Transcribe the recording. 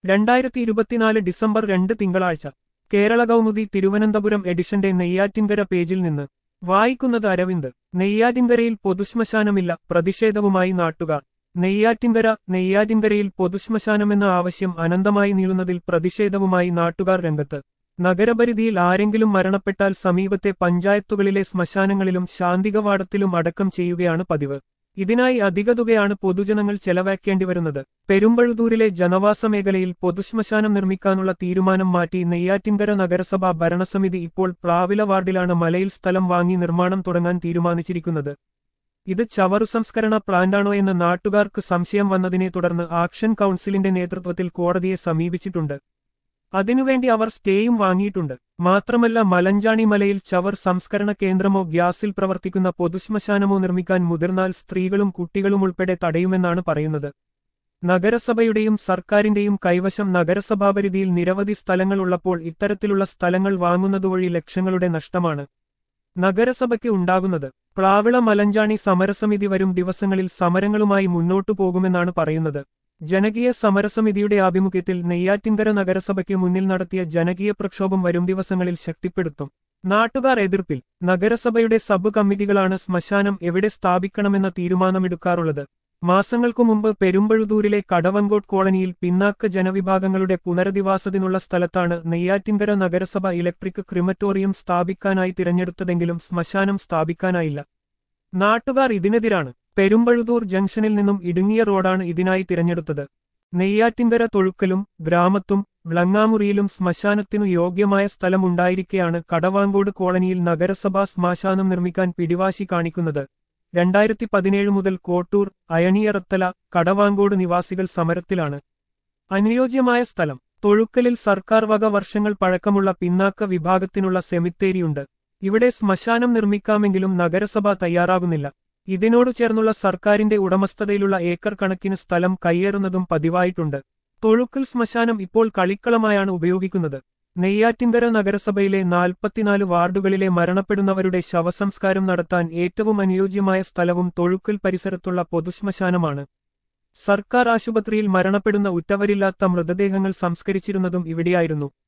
രണ്ടായിരത്തി ഇരുപത്തിനാല് ഡിസംബർ രണ്ട് തിങ്കളാഴ്ച കേരള കൗമുദി തിരുവനന്തപുരം എഡിഷന്റെ നെയ്യാറ്റിൻകര പേജിൽ നിന്ന് വായിക്കുന്നത് അരവിന്ദ് നെയ്യാറ്റിൻകരയിൽ പൊതുശ്മശാനമില്ല പ്രതിഷേധവുമായി നാട്ടുകാർ നെയ്യാറ്റിൻകര നെയ്യാറ്റിൻകരയിൽ പൊതുശ്മശാനമെന്ന ആവശ്യം അനന്തമായി നീളുന്നതിൽ പ്രതിഷേധവുമായി നാട്ടുകാർ രംഗത്ത് നഗരപരിധിയിൽ ആരെങ്കിലും മരണപ്പെട്ടാൽ സമീപത്തെ പഞ്ചായത്തുകളിലെ ശ്മശാനങ്ങളിലും ശാന്തികവാടത്തിലും അടക്കം ചെയ്യുകയാണ് പതിവ് ഇതിനായി അധിക തുകയാണ് പൊതുജനങ്ങൾ ചെലവാക്കേണ്ടിവരുന്നത് പെരുമ്പഴുതൂരിലെ ജനവാസ മേഖലയിൽ പൊതുശ്മശാനം നിർമ്മിക്കാനുള്ള തീരുമാനം മാറ്റി നെയ്യാറ്റിൻകര നഗരസഭ ഭരണസമിതി ഇപ്പോൾ പ്ലാവില വാർഡിലാണ് മലയിൽ സ്ഥലം വാങ്ങി നിർമ്മാണം തുടങ്ങാൻ തീരുമാനിച്ചിരിക്കുന്നത് ഇത് ചവറു സംസ്കരണ പ്ലാന്റാണോ എന്ന് നാട്ടുകാർക്ക് സംശയം വന്നതിനെ തുടർന്ന് ആക്ഷൻ കൗൺസിലിന്റെ നേതൃത്വത്തിൽ കോടതിയെ സമീപിച്ചിട്ടുണ്ട് അതിനുവേണ്ടി അവർ സ്റ്റേയും വാങ്ങിയിട്ടുണ്ട് മാത്രമല്ല മലഞ്ചാണി മലയിൽ ചവർ സംസ്കരണ കേന്ദ്രമോ ഗ്യാസിൽ പ്രവർത്തിക്കുന്ന പൊതുശ്മശാനമോ നിർമ്മിക്കാൻ മുതിർന്നാൽ സ്ത്രീകളും കുട്ടികളും ഉൾപ്പെടെ തടയുമെന്നാണ് പറയുന്നത് നഗരസഭയുടെയും സർക്കാരിന്റെയും കൈവശം നഗരസഭാപരിധിയിൽ നിരവധി സ്ഥലങ്ങൾ ഉള്ളപ്പോൾ ഇത്തരത്തിലുള്ള സ്ഥലങ്ങൾ വാങ്ങുന്നതുവഴി ലക്ഷങ്ങളുടെ നഷ്ടമാണ് നഗരസഭയ്ക്ക് ഉണ്ടാകുന്നത് പ്ലാവിള മലഞ്ചാണി സമരസമിതി വരും ദിവസങ്ങളിൽ സമരങ്ങളുമായി മുന്നോട്ടു പോകുമെന്നാണ് പറയുന്നത് ജനകീയ സമരസമിതിയുടെ ആഭിമുഖ്യത്തിൽ നെയ്യാറ്റിൻകര നഗരസഭയ്ക്ക് മുന്നിൽ നടത്തിയ ജനകീയ പ്രക്ഷോഭം വരും ദിവസങ്ങളിൽ ശക്തിപ്പെടുത്തും നാട്ടുകാർ എതിർപ്പിൽ നഗരസഭയുടെ സബ് കമ്മിറ്റികളാണ് ശ്മശാനം എവിടെ സ്ഥാപിക്കണമെന്ന തീരുമാനമെടുക്കാറുള്ളത് മാസങ്ങൾക്കു മുമ്പ് പെരുമ്പഴുതൂരിലെ കടവങ്കോട്ട് കോളനിയിൽ പിന്നാക്ക ജനവിഭാഗങ്ങളുടെ പുനരധിവാസത്തിനുള്ള സ്ഥലത്താണ് നെയ്യാറ്റിൻകര നഗരസഭ ഇലക്ട്രിക് ക്രിമറ്റോറിയം സ്ഥാപിക്കാനായി തിരഞ്ഞെടുത്തതെങ്കിലും ശ്മശാനം സ്ഥാപിക്കാനായില്ല നാട്ടുകാർ ഇതിനെതിരാണ് പെരുമ്പഴുതൂർ ജംഗ്ഷനിൽ നിന്നും ഇടുങ്ങിയ റോഡാണ് ഇതിനായി തിരഞ്ഞെടുത്തത് നെയ്യാറ്റിൻകര തൊഴുക്കലും ഗ്രാമത്തും വ്ളങ്ങാമുറിയിലും ശ്മശാനത്തിനു യോഗ്യമായ സ്ഥലമുണ്ടായിരിക്കെയാണ് കടവാങ്കോട് കോളനിയിൽ നഗരസഭാ ശ്മശാനം നിർമ്മിക്കാൻ പിടിവാശി കാണിക്കുന്നത് രണ്ടായിരത്തി പതിനേഴ് മുതൽ കോട്ടൂർ അയണിയറത്തല കടവാങ്കോട് നിവാസികൾ സമരത്തിലാണ് അനുയോജ്യമായ സ്ഥലം തൊഴുക്കലിൽ സർക്കാർ വക വർഷങ്ങൾ പഴക്കമുള്ള പിന്നാക്ക വിഭാഗത്തിനുള്ള സെമിത്തേരിയുണ്ട് ഇവിടെ ശ്മശാനം നിർമ്മിക്കാമെങ്കിലും നഗരസഭ തയ്യാറാകുന്നില്ല ഇതിനോട് ചേർന്നുള്ള സർക്കാരിന്റെ ഉടമസ്ഥതയിലുള്ള ഏക്കർ കണക്കിന് സ്ഥലം കയ്യേറുന്നതും പതിവായിട്ടുണ്ട് തൊഴുക്കൽ ശ്മശാനം ഇപ്പോൾ കളിക്കളമായാണ് ഉപയോഗിക്കുന്നത് നെയ്യാറ്റിൻകര നഗരസഭയിലെ നാൽപ്പത്തിനാല് വാർഡുകളിലെ മരണപ്പെടുന്നവരുടെ ശവസംസ്കാരം നടത്താൻ ഏറ്റവും അനുയോജ്യമായ സ്ഥലവും തൊഴുക്കൽ പരിസരത്തുള്ള പൊതുശ്മശാനമാണ് സർക്കാർ ആശുപത്രിയിൽ മരണപ്പെടുന്ന ഉറ്റവരില്ലാത്ത മൃതദേഹങ്ങൾ സംസ്കരിച്ചിരുന്നതും ഇവിടെയായിരുന്നു